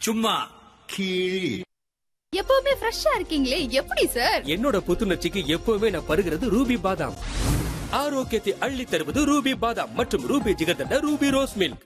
சும்மா கீழ் எப்பவுமே ஃப்ரெஷ்ஷா இருக்கீங்களே எப்படி சார் என்னோட புத்துணர்ச்சிக்கு எப்பவுமே நான் பருகிறது ரூபி பாதாம் ஆரோக்கியத்தை அள்ளி தருவது ரூபி பாதாம் மற்றும் Ruby jigarthanda Ruby rose milk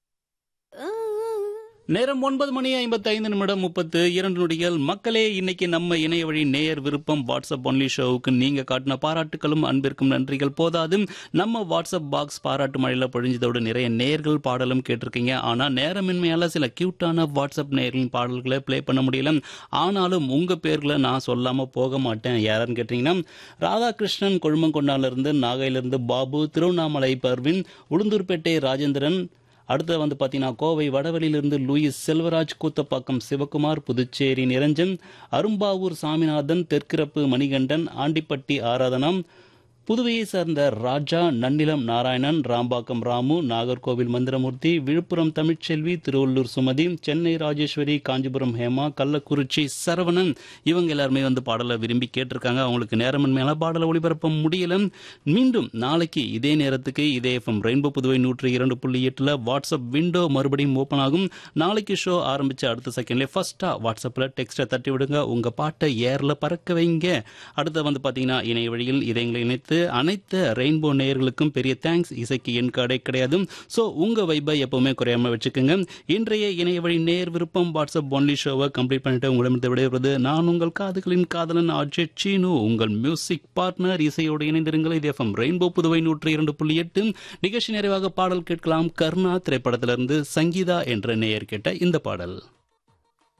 நேரம் ஒன்பது மணி ஐம்பத்தி ஐந்து நிமிடம் முப்பத்து இரண்டு நொடிகள் மக்களே இன்னைக்கு நம்ம இணைய வழி நேயர் விருப்பம் வாட்ஸ்அப் ஒன்லி ஷோவுக்கு நீங்க காட்டின பாராட்டுகளும் அன்பிற்கும் நன்றிகள் போதாது நம்ம வாட்ஸ்அப் பாக்ஸ் பாராட்டு மழையில பொழிஞ்சதோடு நிறைய நேர்கள் பாடலும் கேட்டிருக்கீங்க ஆனா நேரமின்மையால சில கியூட்டான வாட்ஸ்அப் நேயர்களின் பாடல்களை ப்ளே பண்ண முடியல ஆனாலும் உங்க பேர்களை நான் சொல்லாம போக மாட்டேன் யாருன்னு கேட்டீங்கன்னா ராதாகிருஷ்ணன் கொழுமங்கொண்டால இருந்து நாகையிலிருந்து பாபு திருவண்ணாமலை பர்வின் உளுந்தூர்பேட்டை ராஜேந்திரன் அடுத்து வந்து பார்த்தீங்கன்னா கோவை வடவெளியிலிருந்து லூயிஸ் செல்வராஜ் கூத்தப்பாக்கம் சிவகுமார் புதுச்சேரி நிரஞ்சன் அரும்பாவூர் சாமிநாதன் தெற்கிரப்பு மணிகண்டன் ஆண்டிப்பட்டி ஆராதனம் புதுவையை சேர்ந்த ராஜா நன்னிலம் நாராயணன் ராம்பாக்கம் ராமு நாகர்கோவில் மந்திரமூர்த்தி விழுப்புரம் தமிழ்ச்செல்வி திருவள்ளூர் சுமதி சென்னை ராஜேஸ்வரி காஞ்சிபுரம் ஹேமா கள்ளக்குறிச்சி சரவணன் இவங்க எல்லாருமே வந்து பாடலை விரும்பி கேட்டிருக்காங்க அவங்களுக்கு நேரமின்மையான பாடலை ஒளிபரப்ப முடியல மீண்டும் நாளைக்கு இதே நேரத்துக்கு இதே எஃப்எம் ரெயின்போ புதுவை நூற்றி இரண்டு புள்ளி எட்டுல வாட்ஸ்அப் விண்டோ மறுபடியும் ஓப்பன் ஆகும் நாளைக்கு ஷோ ஆரம்பிச்ச அடுத்த செகண்ட்ல ஃபர்ஸ்டா வாட்ஸ்அப்ல டெக்ஸ்ட்டை தட்டி விடுங்க உங்க பாட்டை ஏர்ல பறக்க வைங்க அடுத்து வந்து பாத்தீங்கன்னா இணைய வழியில் இதயங்களை இணைத்து அனைத்து ரெயின்போ நேயர்களுக்கும் பெரிய தேங்க்ஸ் இசைக்கு என் கடை கிடையாது ஸோ உங்க வைபை எப்பவுமே குறையாம வச்சுக்கோங்க இன்றைய இணைய வழி நேர் விருப்பம் வாட்ஸ்அப் ஒன்லி ஷோவை கம்ப்ளீட் பண்ணிட்டு உங்களிடமிருந்து விடைபெறுவது நான் உங்கள் காதுகளின் காதலன் அஜய் சீனு உங்கள் மியூசிக் பார்ட்னர் இசையோடு இணைந்திருங்கள் இது எஃப்எம் ரெயின்போ புதுவை நூற்றி இரண்டு புள்ளி எட்டு நிகழ்ச்சி நிறைவாக பாடல் கேட்கலாம் கர்ணா திரைப்படத்திலிருந்து சங்கீதா என்ற நேயர் கேட்ட இந்த பாடல்